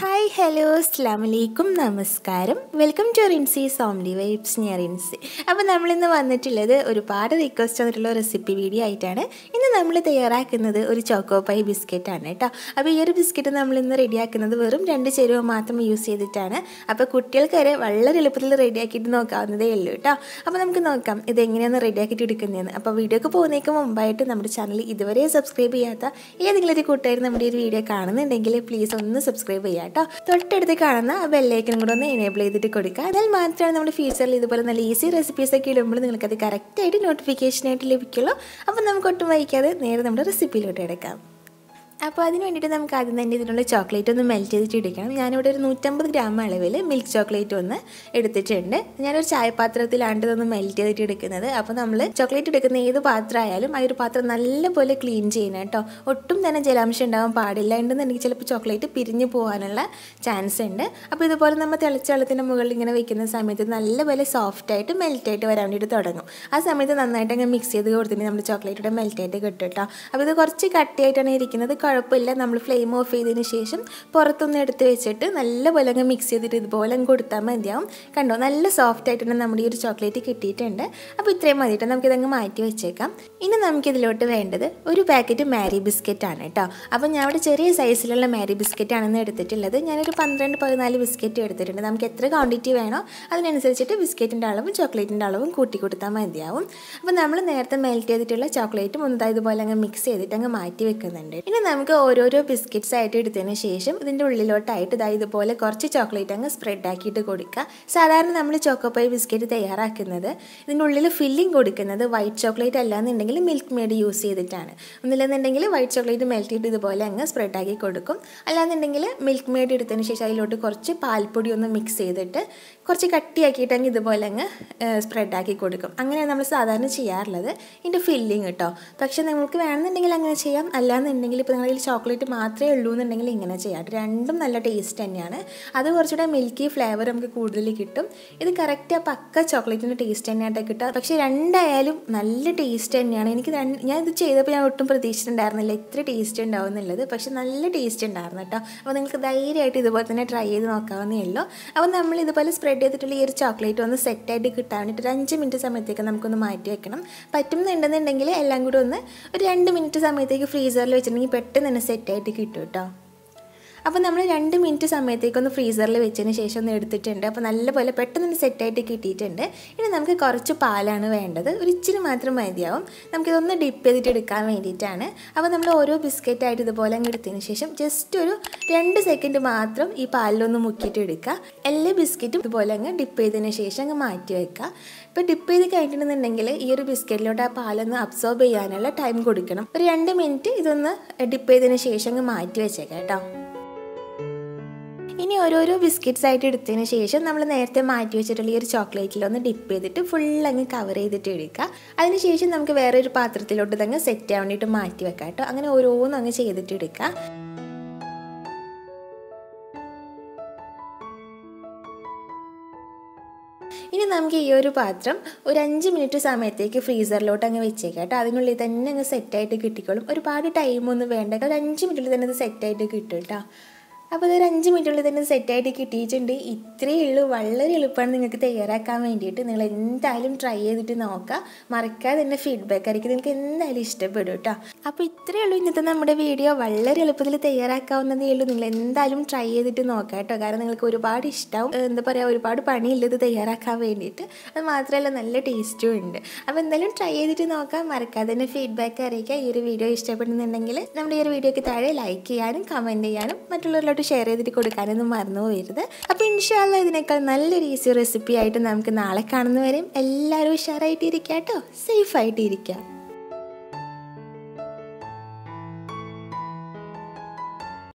hi hello അസ്സാം വലൈക്കും നമസ്കാരം വെൽക്കം ടു റിൻസി സോംലി വൈബ്സ് ഞാൻ റിൻസി അപ്പോൾ നമ്മളിന്ന് വന്നിട്ടുള്ളത് ഒരുപാട് റിക്വസ്റ്റ് വന്നിട്ടുള്ള റെസിപ്പി വീഡിയോ ആയിട്ടാണ് ഇന്ന് നമ്മൾ തയ്യാറാക്കുന്നത് ഒരു ചോക്കോ പൈ ബിസ്ക്കറ്റ് ആണ് കേട്ടോ അപ്പോൾ ഈ ഒരു ബിസ്ക്കറ്റ് നമ്മൾ ഇന്ന് റെഡിയാക്കുന്നത് വെറും രണ്ട് ചേരുവ മാത്രം യൂസ് ചെയ്തിട്ടാണ് അപ്പോൾ കുട്ടികൾക്ക് വരെ വളരെ എളുപ്പത്തിൽ റെഡിയാക്കിയിട്ട് നോക്കാവുന്നതേ ഉള്ളൂ കേട്ടോ അപ്പോൾ നമുക്ക് നോക്കാം ഇത് എങ്ങനെയാണ് റെഡിയാക്കിയിട്ട് എടുക്കുന്നതെന്ന് അപ്പോൾ വീഡിയോക്ക് പോകുന്നതിന് മുമ്പായിട്ട് നമ്മുടെ ചാനൽ ഇതുവരെ സബ്സ്ക്രൈബ് ചെയ്യാത്ത ഏതെങ്കിലും ഒരു കൂട്ടുകാർ നമ്മുടെ ഒരു വീഡിയോ കാണുന്നുണ്ടെങ്കിൽ പ്ലീസ് ഒന്ന് സബ്സ്ക്രൈബ് ചെയ്യുക കേട്ടോ തൊട്ടടുത്ത് കാണുന്ന ആ ബെല്ലൈക്കനും കൂടെ ഒന്ന് എനേബിൾ ചെയ്തിട്ട് കൊടുക്കുക അതിൽ മാത്രമാണ് നമ്മുടെ ഫ്യൂച്ചറിൽ ഇതുപോലെ നല്ല ഈസി റെസിപ്പീസ് ഒക്കെ ഇടുമ്പോൾ നിങ്ങൾക്കത് കറക്റ്റായിട്ട് നോട്ടിഫിക്കേഷനായിട്ട് ലഭിക്കുള്ളൂ അപ്പോൾ നമുക്ക് ഒട്ടും വൈകാതെ നേരെ നമ്മുടെ റെസിപ്പിയിലോട്ട് എടുക്കാം അപ്പോൾ അതിന് വേണ്ടിയിട്ട് നമുക്ക് ആദ്യം തന്നെ ഇതിനുള്ള ചോക്ലേറ്റ് ഒന്ന് മെൽറ്റ് ചെയ്തിട്ട് എടുക്കണം ഞാനിവിടെ ഒരു നൂറ്റമ്പത് ഗ്രാം അളവിൽ മിൽക്ക് ചോക്ലേറ്റ് ഒന്ന് എടുത്തിട്ടുണ്ട് ഞാനൊരു ചായപാത്രത്തിലാണ് ഇതൊന്ന് മെൽറ്റ് ചെയ്തിട്ട് എടുക്കുന്നത് അപ്പോൾ നമ്മൾ ചോക്ലേറ്റ് എടുക്കുന്ന ഏത് പാത്രം ആയാലും ആ ഒരു പാത്രം നല്ലപോലെ ക്ലീൻ ചെയ്യണം കേട്ടോ ഒട്ടും തന്നെ ജലാംശം ഉണ്ടാകാൻ പാടില്ല ഉണ്ടെന്നുണ്ടെങ്കിൽ ചിലപ്പോൾ ചോക്ലേറ്റ് പിരിഞ്ഞു പോകാനുള്ള ചാൻസ് ഉണ്ട് അപ്പോൾ ഇതുപോലെ നമ്മൾ തിളച്ച വെള്ളത്തിൻ്റെ മുകളിൽ ഇങ്ങനെ വെക്കുന്ന സമയത്ത് നല്ലപോലെ സോഫ്റ്റായിട്ട് മെൽറ്റായിട്ട് വരാൻ വേണ്ടിയിട്ട് തുടങ്ങും ആ സമയത്ത് നന്നായിട്ട് അങ്ങ് മിക്സ് ചെയ്ത് കൊടുത്തിട്ട് നമ്മുടെ ചോക്ലേറ്റിയുടെ മെൽറ്റായിട്ട് കിട്ടും കേട്ടോ അപ്പോൾ ഇത് കുറച്ച് കട്ടിയായിട്ടാണ് ഇരിക്കുന്നത് കുഴപ്പമില്ല നമ്മൾ ഫ്ലെയിം ഓഫ് ചെയ്തതിന് ശേഷം പുറത്തൊന്ന് എടുത്ത് വെച്ചിട്ട് നല്ലപോലെ അങ്ങ് മിക്സ് ചെയ്തിട്ട് ഇതുപോലെ അങ്ങ് കൊടുത്താൽ മതിയാവും കണ്ടോ നല്ല സോഫ്റ്റ് ആയിട്ടാണ് നമ്മുടെ ഈ ഒരു ചോക്ലേറ്റ് കിട്ടിയിട്ടുണ്ട് അപ്പോൾ ഇത്രയും മതിയിട്ട് നമുക്കിതങ്ങ് മാറ്റി വെച്ചേക്കാം ഇനി നമുക്കിതിലോട്ട് വേണ്ടത് ഒരു പാക്കറ്റ് മാരി ബിസ്ക്കറ്റ് ആണ് കേട്ടോ അപ്പോൾ ഞാൻ ഇവിടെ ചെറിയ സൈസിലുള്ള മാരി ബിസ്ക്കറ്റ് ആണെന്ന് എടുത്തിട്ടുള്ളത് ഞാനൊരു പന്ത്രണ്ട് പതിനാല് ബിസ്ക്കറ്റ് എടുത്തിട്ടുണ്ട് നമുക്ക് എത്ര ക്വാണ്ടിറ്റി വേണോ അതിനനുസരിച്ചിട്ട് ബിസ്ക്കറ്റിൻ്റെ അളവും ചോക്ലേറ്റിൻ്റെ അളവും കൂട്ടി കൊടുത്താൽ മതിയാവും അപ്പോൾ നമ്മൾ നേരത്തെ മെൽറ്റ് ചെയ്തിട്ടുള്ള ചോക്ലേറ്റും ഒന്ന് ഇതുപോലെ അങ്ങ് മിക്സ് ചെയ്തിട്ട് അങ്ങ് മാറ്റി വെക്കുന്നുണ്ട് ഇനി നമുക്ക് ഓരോരോ ബിസ്ക്കറ്റ്സ് ആയിട്ട് എടുത്തതിന് ശേഷം ഇതിൻ്റെ ഉള്ളിലോട്ടായിട്ട് ഇതാ ഇതുപോലെ കുറച്ച് ചോക്ലേറ്റ് അങ്ങ് സ്പ്രെഡ് ആക്കിയിട്ട് കൊടുക്കുക സാധാരണ നമ്മൾ ചോക്കോപ്പൈ ബിസ്ക്കറ്റ് തയ്യാറാക്കുന്നത് ഇതിൻ്റെ ഉള്ളിൽ ഫില്ലിംഗ് കൊടുക്കുന്നത് വൈറ്റ് ചോക്ലേറ്റ് അല്ലാന്നുണ്ടെങ്കിൽ മിൽക്ക് മെയ്ഡ് യൂസ് ചെയ്തിട്ടാണ് ഒന്നില്ലെന്നുണ്ടെങ്കിൽ വൈറ്റ് ചോക്ലേറ്റ് മെൽറ്റ് ചെയ്ത് ഇതുപോലെ അങ്ങ് സ്പ്രെഡ് ആക്കി കൊടുക്കും അല്ലാന്നുണ്ടെങ്കിൽ മിൽക്ക് മെയ്ഡ് എടുത്തതിന് ശേഷം അതിലോട്ട് കുറച്ച് പാൽപ്പൊടി ഒന്ന് മിക്സ് ചെയ്തിട്ട് കുറച്ച് കട്ടിയാക്കിയിട്ട് അങ്ങ് ഇതുപോലെ അങ്ങ് സ്പ്രെഡ് ആക്കി കൊടുക്കും അങ്ങനെയാണ് നമ്മൾ സാധാരണ ചെയ്യാറുള്ളത് ഇതിൻ്റെ ഫില്ലിങ് കേട്ടോ പക്ഷെ നിങ്ങൾക്ക് വേണമെന്നുണ്ടെങ്കിൽ അങ്ങനെ ചെയ്യാം അല്ലാന്നുണ്ടെങ്കിൽ ഇപ്പോൾ നിങ്ങളിൽ ചോക്ലേറ്റ് മാത്രമേ ഉള്ളൂ എന്നുണ്ടെങ്കിൽ ഇങ്ങനെ ചെയ്യാം രണ്ടും നല്ല ടേസ്റ്റ് തന്നെയാണ് അത് കുറച്ചുകൂടെ മിൽക്കി ഫ്ലേവർ നമുക്ക് കൂടുതൽ കിട്ടും ഇത് കറക്റ്റ് ആ പക്ക ചോക്ലേറ്റിൻ്റെ ടേസ്റ്റ് തന്നെയായിട്ട് കിട്ടുക പക്ഷേ രണ്ടായാലും നല്ല ടേസ്റ്റ് തന്നെയാണ് എനിക്ക് ഞാൻ ഇത് ചെയ്തപ്പോൾ ഞാൻ ഒട്ടും പ്രതീക്ഷിച്ചിട്ടുണ്ടായിരുന്നില്ല ഇത്ര ടേസ്റ്റ് ഉണ്ടാവും എന്നുള്ളത് പക്ഷെ നല്ല ടേസ്റ്റ് ഉണ്ടായിരുന്നു കേട്ടോ അപ്പോൾ നിങ്ങൾക്ക് ധൈര്യമായിട്ട് ഇതുപോലെ തന്നെ ട്രൈ ചെയ്ത് നോക്കാവുന്നേ ഉള്ളൂ അപ്പോൾ നമ്മൾ ഇതുപോലെ സ്പ്രെഡ് ചെയ്തിട്ടുള്ള ഈ ഒരു ചോക്ലേറ്റ് ഒന്ന് സെറ്റായിട്ട് കിട്ടാൻ വേണ്ടിയിട്ട് ഒരു അഞ്ച് മിനിറ്റ് സമയത്തേക്ക് നമുക്കൊന്ന് മാറ്റി വെക്കണം പറ്റുന്നുണ്ടെന്നുണ്ടെങ്കിൽ എല്ലാം കൂടി ഒന്ന് ഒരു രണ്ട് മിനിറ്റ് സമയത്തേക്ക് ഫ്രീസറിൽ വെച്ചിട്ടുണ്ടെങ്കിൽ പെട്ടെന്ന് തന്നെ സെറ്റായിട്ട് കിട്ടും കേട്ടോ അപ്പോൾ നമ്മൾ രണ്ട് മിനിറ്റ് സമയത്തേക്കൊന്ന് ഫ്രീസറിൽ വെച്ചതിന് ശേഷം ഒന്ന് എടുത്തിട്ടുണ്ട് അപ്പോൾ നല്ലപോലെ പെട്ടെന്ന് സെറ്റായിട്ട് കിട്ടിയിട്ടുണ്ട് ഇനി നമുക്ക് കുറച്ച് പാലാണ് വേണ്ടത് ഒരു ഇച്ചിരി മാത്രം മതിയാവും നമുക്കിതൊന്ന് ഡിപ്പ് ചെയ്തിട്ട് എടുക്കാൻ വേണ്ടിയിട്ടാണ് അപ്പോൾ നമ്മൾ ഓരോ ബിസ്ക്കറ്റായിട്ട് ഇതുപോലെ അങ്ങ് എടുത്തതിന് ശേഷം ജസ്റ്റ് ഒരു രണ്ട് സെക്കൻഡ് മാത്രം ഈ പാലിലൊന്ന് മുക്കിയിട്ട് എടുക്കുക എല്ലാ ബിസ്ക്കറ്റും ഇതുപോലെ അങ്ങ് ഡിപ്പ് ചെയ്തതിന് ശേഷം അങ്ങ് മാറ്റി വെക്കുക ഇപ്പോൾ ഡിപ്പ് ചെയ്ത് കഴിഞ്ഞിട്ടുണ്ടെന്നുണ്ടെങ്കിൽ ഈ ഒരു ബിസ്ക്കറ്റിലോട്ട് ആ പാലൊന്ന് അബ്സോർബ് ചെയ്യാനുള്ള ടൈം കൊടുക്കണം ഒരു രണ്ട് മിനിറ്റ് ഇതൊന്ന് ഡിപ്പ് ചെയ്തതിന് ശേഷം അങ്ങ് മാറ്റി വെച്ചേക്കാം കേട്ടോ ഇനി ഓരോരോ ബിസ്ക്കറ്റ്സ് ആയിട്ട് എടുത്തതിന് ശേഷം നമ്മൾ നേരത്തെ മാറ്റി വെച്ചിട്ടുള്ള ഈ ഒരു ചോക്ലേറ്റിലൊന്ന് ഡിപ്പ് ചെയ്തിട്ട് ഫുൾ അങ്ങ് കവർ ചെയ്തിട്ട് എടുക്കുക അതിനുശേഷം നമുക്ക് വേറെ ഒരു പാത്രത്തിലോട്ട് ഇതങ്ങ് സെറ്റ് ആവാൻ വേണ്ടിയിട്ട് മാറ്റി വെക്കാം കേട്ടോ അങ്ങനെ ഓരോന്നും അങ്ങ് ചെയ്തിട്ട് എടുക്കുക ഇനി നമുക്ക് ഈ ഒരു പാത്രം ഒരു അഞ്ച് മിനിറ്റ് സമയത്തേക്ക് ഫ്രീസറിലോട്ട് അങ്ങ് വെച്ചേക്കാം കേട്ടോ അതിനുള്ളിൽ തന്നെ അങ്ങ് സെറ്റായിട്ട് കിട്ടിക്കോളും ഒരുപാട് ടൈമൊന്നും വേണ്ട ഒരു അഞ്ച് മിനിറ്റിൽ തന്നെ അത് സെറ്റായിട്ട് കിട്ടും കേട്ടോ അപ്പോൾ അതൊരു അഞ്ച് മിനിറ്റുള്ളിൽ തന്നെ സെറ്റായിട്ട് കിട്ടിയിട്ടുണ്ട് ഇത്രയേ ഉള്ളൂ വളരെ എളുപ്പമാണ് നിങ്ങൾക്ക് തയ്യാറാക്കാൻ വേണ്ടിയിട്ട് നിങ്ങൾ എന്തായാലും ട്രൈ ചെയ്തിട്ട് നോക്കുക മറക്കാതെ തന്നെ ഫീഡ്ബാക്ക് ആയിരിക്കും നിങ്ങൾക്ക് എന്തായാലും ഇഷ്ടപ്പെടും കേട്ടോ അപ്പോൾ ഇത്രയേ ഉള്ളൂ ഇന്നത്തെ നമ്മുടെ വീഡിയോ വളരെ എളുപ്പത്തിൽ തയ്യാറാക്കാവുന്നതേ ഉള്ളൂ നിങ്ങൾ എന്തായാലും ട്രൈ ചെയ്തിട്ട് നോക്കാം കേട്ടോ കാരണം നിങ്ങൾക്ക് ഒരുപാട് ഇഷ്ടമാവും എന്താ പറയുക ഒരുപാട് പണിയില്ല ഇത് തയ്യാറാക്കാൻ വേണ്ടിയിട്ട് അത് മാത്രമല്ല നല്ല ടേസ്റ്റും ഉണ്ട് അപ്പോൾ എന്തായാലും ട്രൈ ചെയ്തിട്ട് നോക്കാം മറക്കാതെ തന്നെ ഫീഡ്ബാക്ക് അറിയിക്കുക ഈ ഒരു വീഡിയോ ഇഷ്ടപ്പെടുന്നുണ്ടെങ്കിൽ നമ്മുടെ ഈ ഒരു വീഡിയോയ്ക്ക് താഴെ ലൈക്ക് ചെയ്യാനും കമൻറ്റ് ചെയ്യാനും മറ്റുള്ളവരിലോട്ട് ഷെയർ ചെയ്തിട്ട് കൊടുക്കാനൊന്നും മറന്നു പോകരുത് അപ്പോൾ ഇൻഷാല്ല ഇതിനേക്കാൾ നല്ലൊരു ഈസി റെസിപ്പി ആയിട്ട് നമുക്ക് നാളെ കാണുന്നവരെയും എല്ലാവരും ഉഷാറായിട്ട് ഇരിക്കാം കേട്ടോ സേഫായിട്ട് ഇരിക്കാം